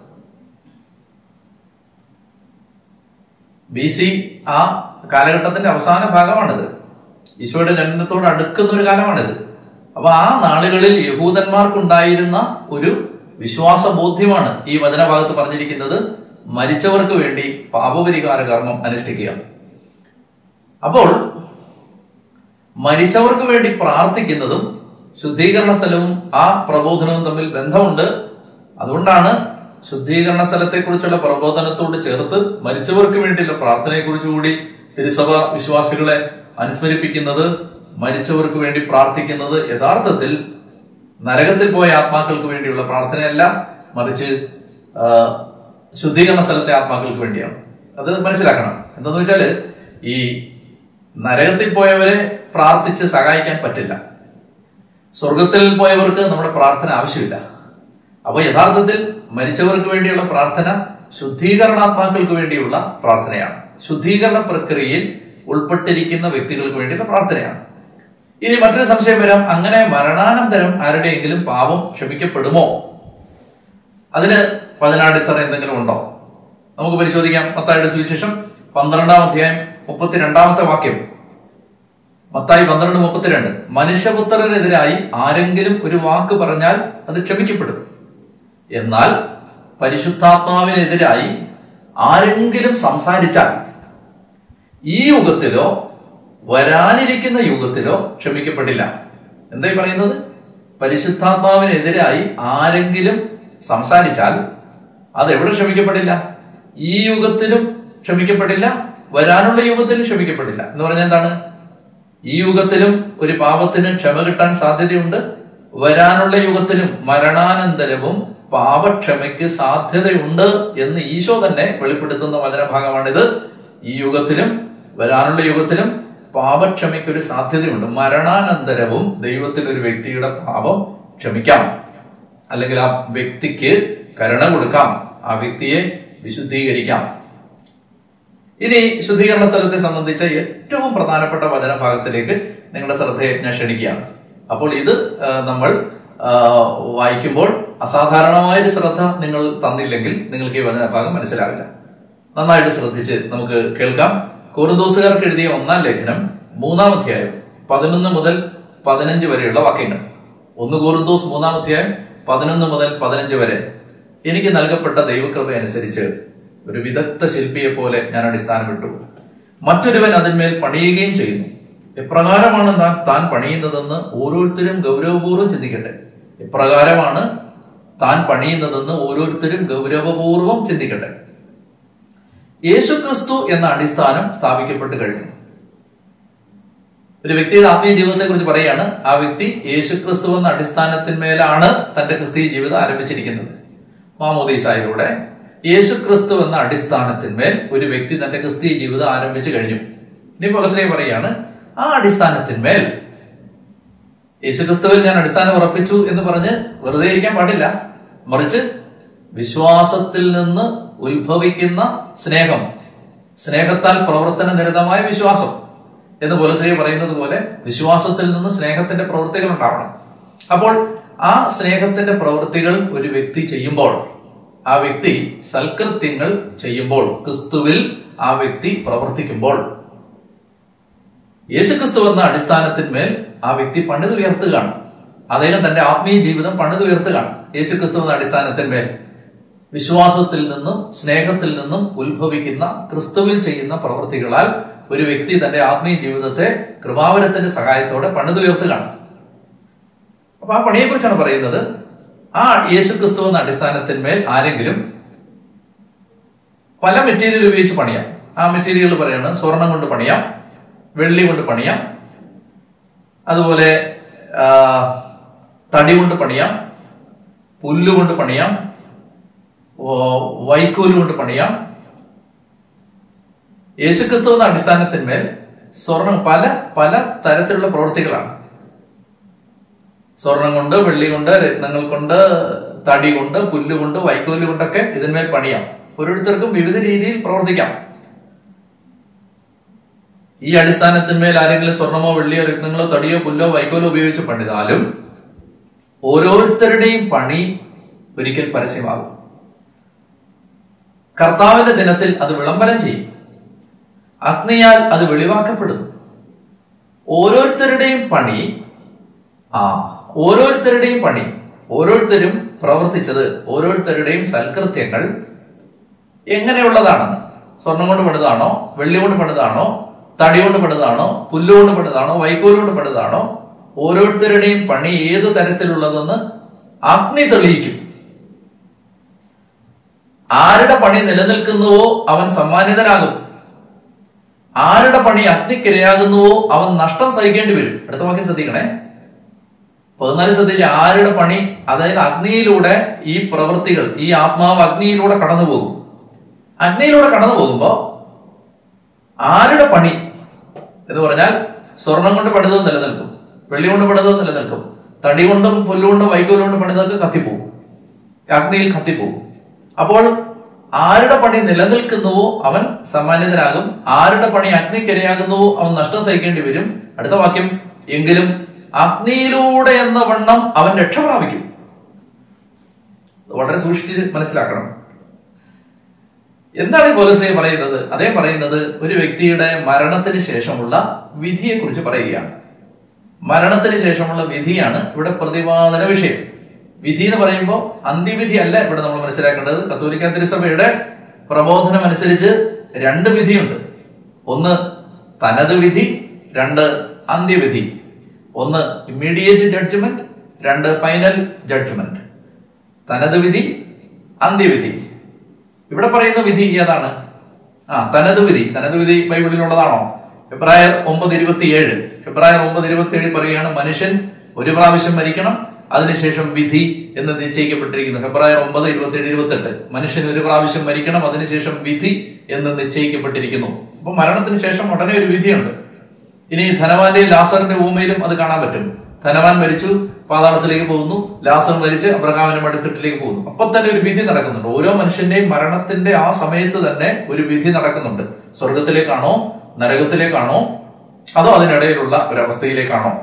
ബി സി ആ കാലഘട്ടത്തിന്റെ അവസാന ഭാഗമാണിത് ഈശോയുടെ ജനനത്തോട് അടുക്കുന്ന ഒരു കാലമാണിത് അപ്പൊ ആ നാളുകളിൽ യഹൂദന്മാർക്കുണ്ടായിരുന്ന ഒരു വിശ്വാസ ബോധ്യമാണ് ഈ വചനഭാഗത്ത് പറഞ്ഞിരിക്കുന്നത് മരിച്ചവർക്ക് വേണ്ടി പാപപരിഹാര കർമ്മം അനുഷ്ഠിക്കുക അപ്പോൾ മരിച്ചവർക്ക് വേണ്ടി പ്രാർത്ഥിക്കുന്നതും ശുദ്ധീകരണ സ്ഥലവും ആ പ്രബോധനവും തമ്മിൽ ബന്ധമുണ്ട് അതുകൊണ്ടാണ് ശുദ്ധീകരണ സ്ഥലത്തെക്കുറിച്ചുള്ള പ്രബോധനത്തോട് ചേർത്ത് മരിച്ചവർക്ക് വേണ്ടിയുള്ള പ്രാർത്ഥനയെക്കുറിച്ച് കൂടി തിരുസഭ വിശ്വാസികളെ അനുസ്മരിപ്പിക്കുന്നത് മരിച്ചവർക്ക് വേണ്ടി പ്രാർത്ഥിക്കുന്നത് യഥാർത്ഥത്തിൽ നരകത്തിൽ പോയ ആത്മാക്കൾക്ക് വേണ്ടിയുള്ള പ്രാർത്ഥനയല്ല മറിച്ച് ആ, ശുദ്ധീകരണ സ്ഥലത്തെ ആത്മാക്കൾക്ക് വേണ്ടിയാണ് അത് മനസ്സിലാക്കണം എന്താന്ന് വെച്ചാല് ഈ നരകത്തിൽ പോയവരെ പ്രാർത്ഥിച്ച് സഹായിക്കാൻ പറ്റില്ല സ്വർഗത്തിൽ പോയവർക്ക് നമ്മുടെ പ്രാർത്ഥന ആവശ്യമില്ല അപ്പൊ യഥാർത്ഥത്തിൽ മരിച്ചവർക്ക് വേണ്ടിയുള്ള പ്രാർത്ഥന ശുദ്ധീകരണാത്മാക്കൾക്ക് വേണ്ടിയുള്ള പ്രാർത്ഥനയാണ് ശുദ്ധീകരണ പ്രക്രിയയിൽ ഉൾപ്പെട്ടിരിക്കുന്ന വ്യക്തികൾക്ക് വേണ്ടിയുള്ള പ്രാർത്ഥനയാണ് ഇനി മറ്റൊരു സംശയം വരാം അങ്ങനെ മരണാനന്തരം ആരുടെയെങ്കിലും പാപം ക്ഷമിക്കപ്പെടുമോ അതിന് പതിനാടിത്തറ എന്തെങ്കിലും ഉണ്ടോ നമുക്ക് പരിശോധിക്കാം മത്തായുടെ സുവിശേഷം പന്ത്രണ്ടാം അധ്യായം മുപ്പത്തിരണ്ടാമത്തെ വാക്യം മത്തായി പന്ത്രണ്ട് മുപ്പത്തിരണ്ട് മനുഷ്യപുത്രനെതിരായി ആരെങ്കിലും ഒരു വാക്ക് പറഞ്ഞാൽ അത് ക്ഷമിക്കപ്പെടും എന്നാൽ പരിശുദ്ധാത്മാവിനെതിരായി ആരെങ്കിലും സംസാരിച്ചാൽ ഈ യുഗത്തിലോ വരാനിരിക്കുന്ന യുഗത്തിലോ ക്ഷമിക്കപ്പെടില്ല എന്തായി പറയുന്നത് പരിശുദ്ധാത്മാവിനെതിരായി ആരെങ്കിലും സംസാരിച്ചാൽ അത് എവിടെ ക്ഷമിക്കപ്പെടില്ല ഈ യുഗത്തിലും ക്ഷമിക്കപ്പെടില്ല വരാനുള്ള യുഗത്തിലും ക്ഷമിക്കപ്പെടില്ല എന്ന് പറഞ്ഞാൽ എന്താണ് ഈ യുഗത്തിലും ഒരു പാപത്തിന് ക്ഷമ കിട്ടാൻ സാധ്യതയുണ്ട് വരാനുള്ള യുഗത്തിലും മരണാനന്തരവും പാപക്ഷമയ്ക്ക് സാധ്യതയുണ്ട് എന്ന് ഈശോ തന്നെ വെളിപ്പെടുത്തുന്ന വചനഭാഗമാണിത് ഈ യുഗത്തിലും വരാനുള്ള യുഗത്തിലും പാപക്ഷമയ്ക്ക് ഒരു സാധ്യതയുണ്ട് മരണാനന്തരവും ദൈവത്തിന് ഒരു വ്യക്തിയുടെ പാപം ക്ഷമിക്കാം അല്ലെങ്കിൽ ആ വ്യക്തിക്ക് കരുണ കൊടുക്കാം ആ വ്യക്തിയെ വിശുദ്ധീകരിക്കാം ഇനി ശുദ്ധീകരണ സ്ഥലത്തെ സംബന്ധിച്ച ഏറ്റവും പ്രധാനപ്പെട്ട വചനഭാഗത്തിലേക്ക് നിങ്ങളുടെ ശ്രദ്ധയെ ഞാൻ ക്ഷണിക്കുകയാണ് അപ്പോൾ ഇത് ആ, നമ്മൾ ആ, വായിക്കുമ്പോൾ അസാധാരണമായ ഒരു ശ്രദ്ധ നിങ്ങൾ തന്നില്ലെങ്കിൽ നിങ്ങൾക്ക് ഈ വചനഭാഗം മനസ്സിലാവില്ല നന്നായിട്ട് ശ്രദ്ധിച്ച് നമുക്ക് കേൾക്കാം കോറിന്തോസുകാർക്ക് എഴുതിയ ഒന്നാം ലേഖനം മൂന്നാം അധ്യായം പതിനൊന്ന് മുതൽ പതിനഞ്ച് വരെയുള്ള വാക്യങ്ങൾ ഒന്ന് കോറിന്തോസ് മൂന്നാം അധ്യായം പതിനൊന്ന് മുതൽ പതിനഞ്ച് വരെ എനിക്ക് നൽകപ്പെട്ട ദൈവകൃപ അനുസരിച്ച് ഒരു വിദഗ്ധ ശില്പിയെ പോലെ ഞാൻ അടിസ്ഥാനപ്പെട്ടു മറ്റൊരുവൻ അതിന്മേൽ പണിയുകയും ചെയ്യുന്നു എപ്രകാരമാണ് താൻ താൻ പണിയുന്നതെന്ന് ഓരോരുത്തരും ഗൗരവപൂർവ്വം ചിന്തിക്കട്ടെ എപ്രകാരമാണ് താൻ പണിയുന്നതെന്ന് ഓരോരുത്തരും ഗൗരവപൂർവ്വം ചിന്തിക്കട്ടെ യേശുക്രിസ്തു എന്ന അടിസ്ഥാനം സ്ഥാപിക്കപ്പെട്ട് കഴിഞ്ഞു ഒരു വ്യക്തിയുടെ ആത്മീയ ജീവിതത്തെ കുറിച്ച് പറയാണ് ആ വ്യക്തി യേശുക്രിസ്തു എന്ന അടിസ്ഥാനത്തിന്മേലാണ് തന്റെ ക്രിസ്തീയ ജീവിതം ആരംഭിച്ചിരിക്കുന്നത് മാമോദീസായിലൂടെ യേശുക്രിസ്തു എന്ന അടിസ്ഥാനത്തിന്മേൽ ഒരു വ്യക്തി തന്റെ ക്രിസ്തീയ ജീവിതം ആരംഭിച്ചു കഴിഞ്ഞു ഇനി പൊലശ്രീ പറയാണ് ആ അടിസ്ഥാനത്തിന്മേൽ യേശുക്രിസ്തുവിൽ ഞാൻ അടിസ്ഥാനം ഉറപ്പിച്ചു എന്ന് പറഞ്ഞ് വെറുതെ ഇരിക്കാൻ പാടില്ല മറിച്ച് വിശ്വാസത്തിൽ നിന്ന് ഉത്ഭവിക്കുന്ന സ്നേഹം സ്നേഹത്താൽ പ്രവർത്തന നിരതമായ വിശ്വാസം എന്ന് പുലശ്രീ പറയുന്നത് പോലെ വിശ്വാസത്തിൽ നിന്ന് സ്നേഹത്തിന്റെ പ്രവൃത്തികൾ ഉണ്ടാവണം അപ്പോൾ ആ സ്നേഹത്തിന്റെ പ്രവൃത്തികൾ ഒരു വ്യക്തി ചെയ്യുമ്പോൾ ആ വ്യക്തി സൽകൃത്യങ്ങൾ ചെയ്യുമ്പോൾ ക്രിസ്തുവിൽ ആ വ്യക്തി പ്രവർത്തിക്കുമ്പോൾ യേശുക്രിസ്തു എന്ന അടിസ്ഥാനത്തിന്മേൽ ആ വ്യക്തി പണിതുയർത്തുകയാണ് അദ്ദേഹം തന്റെ ആത്മീയ ജീവിതം പണിതുയർത്തുകയാണ് യേശുക്രിസ്തു എന്ന അടിസ്ഥാനത്തിന്മേൽ വിശ്വാസത്തിൽ നിന്നും സ്നേഹത്തിൽ നിന്നും ഉത്ഭവിക്കുന്ന ക്രിസ്തുവിൽ ചെയ്യുന്ന പ്രവൃത്തികളാൽ ഒരു വ്യക്തി തന്റെ ആത്മീയ ജീവിതത്തെ കൃപാവരത്തിന്റെ സഹായത്തോടെ പണിതുയർത്തുകയാണ് അപ്പൊ ആ പണിയെ കുറിച്ചാണ് പറയുന്നത് ആ യേശുക്രിസ്തു എന്ന അടിസ്ഥാനത്തിന്മേൽ ആരെങ്കിലും പല മെറ്റീരിയൽ ഉപയോഗിച്ച് പണിയാം ആ മെറ്റീരിയൽ പറയാണ് സ്വർണം കൊണ്ട് പണിയാം വെള്ളി കൊണ്ട് പണിയാം അതുപോലെ ആ, തടി കൊണ്ട് പണിയാം പുല്ല് കൊണ്ട് പണിയാം ഓ, വൈക്കോല് കൊണ്ട് പണിയാം യേശുക്രിസ്തു എന്ന അടിസ്ഥാനത്തിന്മേൽ സ്വർണം പല പല തരത്തിലുള്ള പ്രവൃത്തികളാണ് സ്വർണം കൊണ്ട് വെള്ളി കൊണ്ട് രത്നങ്ങൾ കൊണ്ട് തടി കൊണ്ട് പുല്ല് കൊണ്ട് വൈക്കോല് കൊണ്ടൊക്കെ ഇതിന്മേൽ പണിയാം ഓരോരുത്തർക്കും വിവിധ രീതിയിൽ പ്രവർത്തിക്കാം ഈ അടിസ്ഥാനത്തിന്മേൽ ആരെങ്കിലും സ്വർണമോ വെള്ളിയോ രത്നങ്ങളോ തടിയോ പുല്ലോ വൈക്കോലോ ഉപയോഗിച്ച് പണിതാലും ഓരോരുത്തരുടെയും പണി ഒരിക്കൽ പരസ്യമാകും കർത്താവിന്റെ ദിനത്തിൽ അത് വിളംബരം ചെയ്യും അഗ്നിയാൽ അത് വെളിവാക്കപ്പെടും ഓരോരുത്തരുടെയും പണി ആ ഓരോരുത്തരുടെയും പണി ഓരോരുത്തരും പ്രവർത്തിച്ചത് ഓരോരുത്തരുടെയും സൽകൃത്യങ്ങൾ എങ്ങനെയുള്ളതാണെന്ന് സ്വർണം കൊണ്ട് പണിതാണോ വെള്ളി കൊണ്ട് പണിതാണോ തടി കൊണ്ട് പണിതാണോ പുല്ല് കൊണ്ട് പണിതാണോ വൈക്കോല് കൊണ്ട് പണിതാണോ ഓരോരുത്തരുടെയും പണി ഏത് തരത്തിലുള്ളതെന്ന് അഗ്നി തെളിയിക്കും ആരുടെ പണി നിലനിൽക്കുന്നുവോ അവൻ സമ്മാനിതനാകും ആരുടെ പണി അഗ്നിക്കിരയാകുന്നുവോ അവൻ നഷ്ടം സഹിക്കേണ്ടി വരും അടുത്ത വാക്യം ശ്രദ്ധിക്കണേ പതിനാല് ശ്രദ്ധിച്ച് ആരുടെ പണി അതായത് അഗ്നിയിലൂടെ ഈ പ്രവൃത്തികൾ ഈ ആത്മാവ് അഗ്നിയിലൂടെ കടന്നു പോകും അഗ്നിയിലൂടെ കടന്നു പോകുമ്പോ ആരുടെ പണി എന്ന് പറഞ്ഞാൽ സ്വർണം കൊണ്ട് പണിതത് നിലനിൽക്കും വെള്ളി കൊണ്ട് പണിതത് നിലനിൽക്കും തടി കൊണ്ടും പുല്ലുകൊണ്ടും വൈക്കോലുകൊണ്ടും പണിതൊക്കെ കത്തിപ്പോവും അഗ്നിയിൽ കത്തിപ്പോവും അപ്പോൾ ആരുടെ പണി നിലനിൽക്കുന്നുവോ അവൻ സമ്മാനിതനാകും ആരുടെ പണി അഗ്നിക്കിരയാകുന്നുവോ അവൻ നഷ്ടം സഹിക്കേണ്ടി വരും അടുത്ത വാക്യം എങ്കിലും അഗ്നിയിലൂടെ എന്ന വണ്ണം അവൻ രക്ഷ പ്രാപിക്കും വളരെ സൂക്ഷിച്ച് മനസ്സിലാക്കണം എന്താണ് ഈ പോലീസ് പറയുന്നത് അദ്ദേഹം പറയുന്നത് ഒരു വ്യക്തിയുടെ മരണത്തിന് ശേഷമുള്ള വിധിയെ കുറിച്ച് പറയുകയാണ് മരണത്തിന് ശേഷമുള്ള വിധിയാണ് ഇവിടെ പ്രതിപാദന വിഷയം വിധി എന്ന് പറയുമ്പോൾ അന്ത്യവിധി അല്ല ഇവിടെ നമ്മൾ മനസ്സിലാക്കേണ്ടത് കത്തോലിക്ക തിരുസഭയുടെ പ്രബോധനം അനുസരിച്ച് രണ്ട് വിധിയുണ്ട് ഒന്ന് തനത് വിധി രണ്ട് അന്ത്യവിധി ഒന്ന് ഇമ്മീഡിയറ്റ് ജഡ്ജ്മെന്റ് രണ്ട് ഫൈനൽ ജഡ്ജ്മെന്റ് തനത് വിധി അന്ത്യവിധി ഇവിടെ പറയുന്ന വിധി ഏതാണ് ആ തനത് വിധി തനത് വിധി ബൈബിളിലുള്ളതാണോ ഫെബ്രായർ ഒമ്പത് ഇരുപത്തിയേഴ് ഫെബ്രായർ ഒമ്പത് ഇരുപത്തിയേഴ് പറയുകയാണ് മനുഷ്യൻ ഒരു പ്രാവശ്യം മരിക്കണം അതിനുശേഷം വിധി എന്ന് നിശ്ചയിക്കപ്പെട്ടിരിക്കുന്നു ഫെബ്രുവരി ഒമ്പത് ഇരുപത്തിയേഴ് ഇരുപത്തെട്ട് മനുഷ്യൻ ഒരു പ്രാവശ്യം മരിക്കണം അതിനുശേഷം വിധി എന്ന് നിശ്ചയിക്കപ്പെട്ടിരിക്കുന്നു അപ്പൊ മരണത്തിന് ശേഷം ഉടനെ ഒരു വിധിയുണ്ട് ഇനി ധനവാന്റെയും ലാസറിന്റെ ഊമയിലും അത് കാണാൻ പറ്റും ധനവാൻ മരിച്ചു പാതാളത്തിലേക്ക് പോകുന്നു ലാസർ മരിച്ച് അബ്രഹാമിന്റെ മടിത്തട്ടിലേക്ക് പോകുന്നു അപ്പൊ തന്നെ ഒരു വിധി നടക്കുന്നുണ്ട് ഓരോ മനുഷ്യന്റെയും മരണത്തിന്റെ ആ സമയത്ത് തന്നെ ഒരു വിധി നടക്കുന്നുണ്ട് സ്വർഗത്തിലേക്കാണോ നരകത്തിലേക്കാണോ അതോ അതിനിടയിലുള്ള ഒരവസ്ഥയിലേക്കാണോ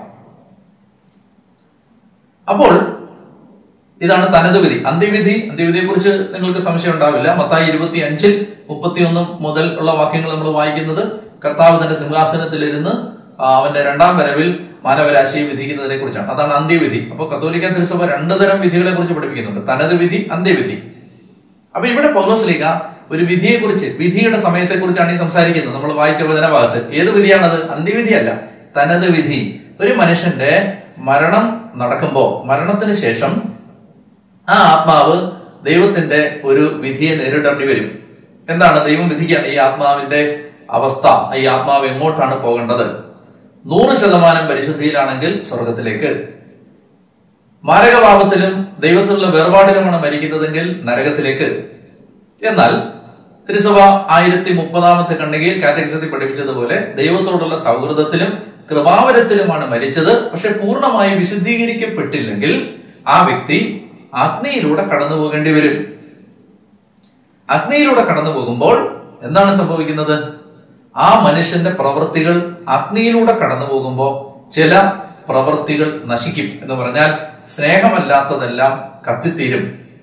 അപ്പോൾ ഇതാണ് തനത് വിധി അന്ത്യവിധി അന്ത്യവിധിയെ കുറിച്ച് നിങ്ങൾക്ക് സംശയം ഉണ്ടാവില്ല മത്തായി ഇരുപത്തി അഞ്ചിൽ മുപ്പത്തിയൊന്ന് മുതൽ ഉള്ള വാക്യങ്ങൾ നമ്മൾ വായിക്കുന്നത് കർത്താവ് തന്റെ സിംഹാസനത്തിലിരുന്ന് ആ, അവന്റെ രണ്ടാം വരവിൽ മാനവരാശിയെ വിധിക്കുന്നതിനെ കുറിച്ചാണ് അതാണ് അന്ത്യവിധി അപ്പൊ കത്തോലിക്ക തിരുസഭ രണ്ടു തരം വിധികളെ കുറിച്ച് പഠിപ്പിക്കുന്നുണ്ട് തനത് വിധി അന്ത്യവിധി അപ്പൊ ഇവിടെ പൗലോസ്ലിക ഒരു വിധിയെ കുറിച്ച് വിധിയുടെ സമയത്തെ കുറിച്ചാണ് ഈ സംസാരിക്കുന്നത് നമ്മൾ വായിച്ച വചനഭാഗത്ത് ഏത് വിധിയാണത് അന്ത്യവിധിയല്ല തനത് വിധി ഒരു മനുഷ്യന്റെ മരണം നടക്കുമ്പോ മരണത്തിന് ശേഷം ആ ആത്മാവ് ദൈവത്തിന്റെ ഒരു വിധിയെ നേരിടേണ്ടി വരും എന്താണ് ദൈവം വിധിക്കുകയാണ് ഈ ആത്മാവിന്റെ അവസ്ഥ ഈ ആത്മാവ് എങ്ങോട്ടാണ് പോകേണ്ടത് നൂറ് ശതമാനം പരിശുദ്ധിയിലാണെങ്കിൽ സ്വർഗത്തിലേക്ക് മാരകഭാവത്തിലും ദൈവത്തിലുള്ള വേർപാടിലുമാണ് മരിക്കുന്നതെങ്കിൽ നരകത്തിലേക്ക് എന്നാൽ തിരുസഭ ആയിരത്തി മുപ്പതാമത്തെ കണ്ണികയിൽ കാറ്റഗറിസത്തിൽ പഠിപ്പിച്ചതുപോലെ ദൈവത്തോടുള്ള സൗഹൃദത്തിലും കൃപാവരത്തിലുമാണ് മരിച്ചത് പക്ഷെ പൂർണ്ണമായി വിശുദ്ധീകരിക്കപ്പെട്ടില്ലെങ്കിൽ ആ വ്യക്തി അഗ്നിയിലൂടെ കടന്നു പോകേണ്ടി വരും അഗ്നിയിലൂടെ കടന്നു പോകുമ്പോൾ എന്താണ് സംഭവിക്കുന്നത് ആ മനുഷ്യന്റെ പ്രവൃത്തികൾ അഗ്നിയിലൂടെ കടന്നു പോകുമ്പോൾ ചില പ്രവൃത്തികൾ നശിക്കും എന്ന് പറഞ്ഞാൽ സ്നേഹമല്ലാത്തതെല്ലാം കത്തിത്തീരും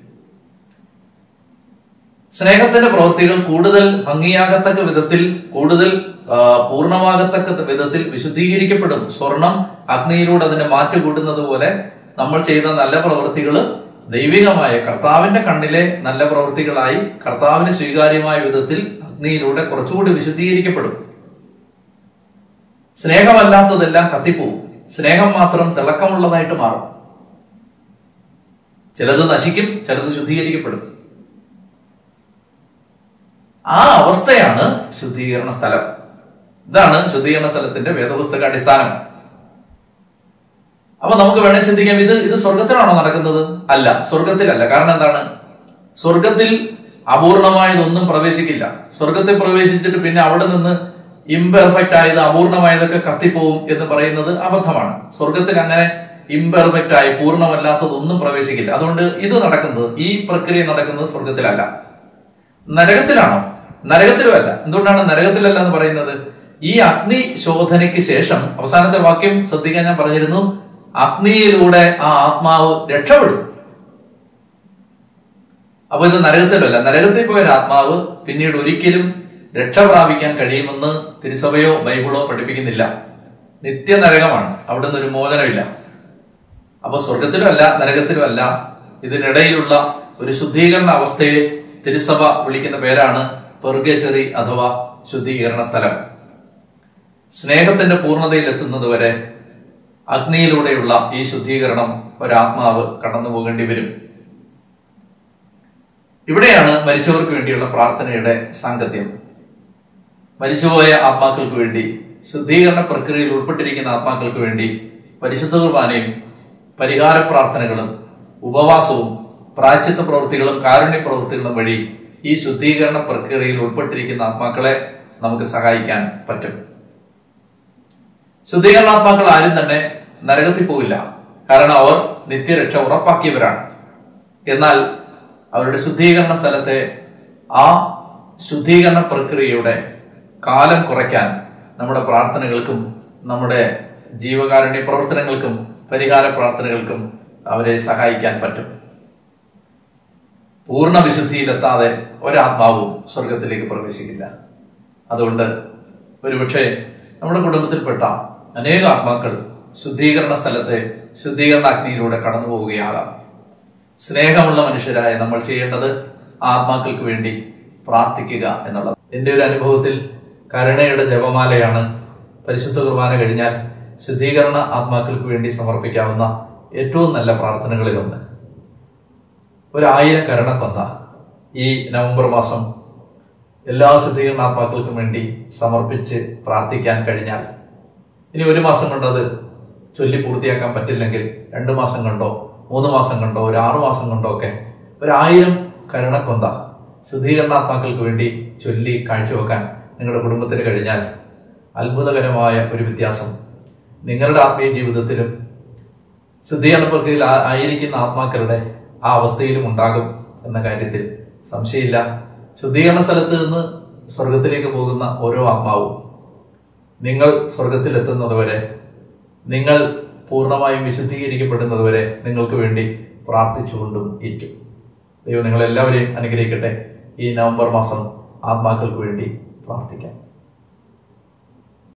സ്നേഹത്തിന്റെ പ്രവൃത്തികൾ കൂടുതൽ ഭംഗിയാകത്തക്ക വിധത്തിൽ കൂടുതൽ ആ, പൂർണ്ണമാകത്തക്ക വിധത്തിൽ വിശുദ്ധീകരിക്കപ്പെടും സ്വർണം അഗ്നിയിലൂടെ അതിനെ മാറ്റി കൂട്ടുന്നത് പോലെ നമ്മൾ ചെയ്യുന്ന നല്ല പ്രവൃത്തികൾ ദൈവികമായ കർത്താവിന്റെ കണ്ണിലെ നല്ല പ്രവൃത്തികളായി കർത്താവിന് സ്വീകാര്യമായ വിധത്തിൽ അഗ്നിയിലൂടെ കുറച്ചുകൂടി വിശുദ്ധീകരിക്കപ്പെടും സ്നേഹമല്ലാത്തതെല്ലാം കത്തിപ്പോവും സ്നേഹം മാത്രം തിളക്കമുള്ളതായിട്ട് മാറും ചിലത് നശിക്കും ചിലത് ശുദ്ധീകരിക്കപ്പെടും ആ അവസ്ഥയാണ് ശുദ്ധീകരണ സ്ഥലം ഇതാണ് ശുദ്ധീകരണ സ്ഥലത്തിന്റെ വേദപുസ്തക അടിസ്ഥാനം അപ്പൊ നമുക്ക് വേണേ ചിന്തിക്കാം ഇത് ഇത് സ്വർഗത്തിലാണോ നടക്കുന്നത് അല്ല സ്വർഗത്തിലല്ല കാരണം എന്താണ് സ്വർഗത്തിൽ അപൂർണമായതൊന്നും പ്രവേശിക്കില്ല സ്വർഗത്തിൽ പ്രവേശിച്ചിട്ട് പിന്നെ അവിടെ നിന്ന് ഇംപെർഫെക്റ്റ് ആയത് അപൂർണമായതൊക്കെ കത്തിപ്പോവും എന്ന് പറയുന്നത് അബദ്ധമാണ് സ്വർഗത്തിൽ അങ്ങനെ ഇംപെർഫെക്റ്റ് ആയി പൂർണ്ണമല്ലാത്തതൊന്നും പ്രവേശിക്കില്ല അതുകൊണ്ട് ഇത് നടക്കുന്നത് ഈ പ്രക്രിയ നടക്കുന്നത് സ്വർഗത്തിലല്ല നരകത്തിലാണോ നരകത്തിലുമല്ല എന്തുകൊണ്ടാണ് നരകത്തിലല്ല എന്ന് പറയുന്നത് ഈ അഗ്നി ശോധനയ്ക്ക് ശേഷം അവസാനത്തെ വാക്യം ശ്രദ്ധിക്കാൻ ഞാൻ പറഞ്ഞിരുന്നു അഗ്നിയിലൂടെ ആ ആത്മാവ് രക്ഷപ്പെടും അപ്പൊ ഇത് നരകത്തിലല്ല നരകത്തിൽ പോയ ഒരു ആത്മാവ് പിന്നീട് ഒരിക്കലും രക്ഷ പ്രാപിക്കാൻ കഴിയുമെന്ന് തിരുസഭയോ ബൈബിളോ പഠിപ്പിക്കുന്നില്ല നിത്യ നരകമാണ് അവിടുന്ന് ഒരു മോചനമില്ല അപ്പൊ സ്വർഗത്തിലും അല്ല നരകത്തിലും അല്ല ഇതിനിടയിലുള്ള ഒരു ശുദ്ധീകരണ അവസ്ഥയെ തിരുസഭ വിളിക്കുന്ന പേരാണ് പെർഗേറ്ററി അഥവാ ശുദ്ധീകരണ സ്ഥലം സ്നേഹത്തിന്റെ പൂർണ്ണതയിൽ എത്തുന്നത് വരെ അഗ്നിയിലൂടെയുള്ള ഈ ശുദ്ധീകരണം ഒരാത്മാവ് കടന്നു പോകേണ്ടി വരും ഇവിടെയാണ് മരിച്ചവർക്ക് വേണ്ടിയുള്ള പ്രാർത്ഥനയുടെ സാങ്കത്യം മരിച്ചുപോയ ആത്മാക്കൾക്ക് വേണ്ടി ശുദ്ധീകരണ പ്രക്രിയയിൽ ഉൾപ്പെട്ടിരിക്കുന്ന ആത്മാക്കൾക്ക് വേണ്ടി പരിശുദ്ധ കുർബാനയും പരിഹാര പ്രാർത്ഥനകളും ഉപവാസവും പ്രായച്ചിത്ത പ്രവൃത്തികളും കാരുണ്യ പ്രവൃത്തികളും വഴി ഈ ശുദ്ധീകരണ പ്രക്രിയയിൽ ഉൾപ്പെട്ടിരിക്കുന്ന ആത്മാക്കളെ നമുക്ക് സഹായിക്കാൻ പറ്റും ശുദ്ധീകരണാത്മാക്കൾ ആരും തന്നെ നരകത്തിൽ പോവില്ല കാരണം അവർ നിത്യരക്ഷ ഉറപ്പാക്കിയവരാണ് എന്നാൽ അവരുടെ ശുദ്ധീകരണ സ്ഥലത്തെ ആ ശുദ്ധീകരണ പ്രക്രിയയുടെ കാലം കുറയ്ക്കാൻ നമ്മുടെ പ്രാർത്ഥനകൾക്കും നമ്മുടെ ജീവകാരുണ്യ പ്രവർത്തനങ്ങൾക്കും പരിഹാര പ്രാർത്ഥനകൾക്കും അവരെ സഹായിക്കാൻ പറ്റും പൂർണ്ണ വിശുദ്ധിയിലെത്താതെ ഒരാത്മാവും സ്വർഗത്തിലേക്ക് പ്രവേശിക്കില്ല അതുകൊണ്ട് ഒരുപക്ഷെ നമ്മുടെ കുടുംബത്തിൽപ്പെട്ട അനേക ആത്മാക്കൾ ശുദ്ധീകരണ സ്ഥലത്തെ ശുദ്ധീകരണ അഗ്നിയിലൂടെ കടന്നു പോവുകയാകാം സ്നേഹമുള്ള മനുഷ്യരായ നമ്മൾ ചെയ്യേണ്ടത് ആ ആത്മാക്കൾക്ക് വേണ്ടി പ്രാർത്ഥിക്കുക എന്നുള്ളത് എന്റെ ഒരു അനുഭവത്തിൽ കരുണയുടെ ജപമാലയാണ് പരിശുദ്ധ കുർബാന കഴിഞ്ഞാൽ ശുദ്ധീകരണ ആത്മാക്കൾക്ക് വേണ്ടി സമർപ്പിക്കാവുന്ന ഏറ്റവും നല്ല പ്രാർത്ഥനകളിലൊന്ന് ഒരായിരം കരുണക്കൊന്ന ഈ നവംബർ മാസം എല്ലാ ശുദ്ധീകരണാത്മാക്കൾക്കും വേണ്ടി സമർപ്പിച്ച് പ്രാർത്ഥിക്കാൻ കഴിഞ്ഞാൽ ഇനി ഒരു മാസം കൊണ്ട് അത് ചൊല്ലി പൂർത്തിയാക്കാൻ പറ്റില്ലെങ്കിൽ രണ്ട് മാസം കൊണ്ടോ മൂന്ന് മാസം കൊണ്ടോ ഒരു ആറു മാസം കൊണ്ടോ ഒക്കെ ഒരായിരം കരുണക്കൊന്ത ശുദ്ധീകരണാത്മാക്കൾക്ക് വേണ്ടി ചൊല്ലി കാഴ്ചവെക്കാൻ നിങ്ങളുടെ കുടുംബത്തിന് കഴിഞ്ഞാൽ അത്ഭുതകരമായ ഒരു വ്യത്യാസം നിങ്ങളുടെ ആത്മീയ ജീവിതത്തിലും ശുദ്ധീകരണ പ്രക്രിയയിൽ ആ- ആയിരിക്കുന്ന ആത്മാക്കളുടെ ആ അവസ്ഥയിലും ഉണ്ടാകും എന്ന കാര്യത്തിൽ സംശയമില്ല ശുദ്ധീകരണ സ്ഥലത്ത് നിന്ന് സ്വർഗത്തിലേക്ക് പോകുന്ന ഓരോ ആത്മാവും നിങ്ങൾ സ്വർഗത്തിലെത്തുന്നതുവരെ നിങ്ങൾ പൂർണ്ണമായും വിശുദ്ധീകരിക്കപ്പെടുന്നതുവരെ നിങ്ങൾക്ക് വേണ്ടി പ്രാർത്ഥിച്ചുകൊണ്ടും ഇരിക്കും ദൈവം നിങ്ങളെല്ലാവരെയും അനുഗ്രഹിക്കട്ടെ ഈ നവംബർ മാസം ആത്മാക്കൾക്ക് വേണ്ടി പ്രാർത്ഥിക്കാം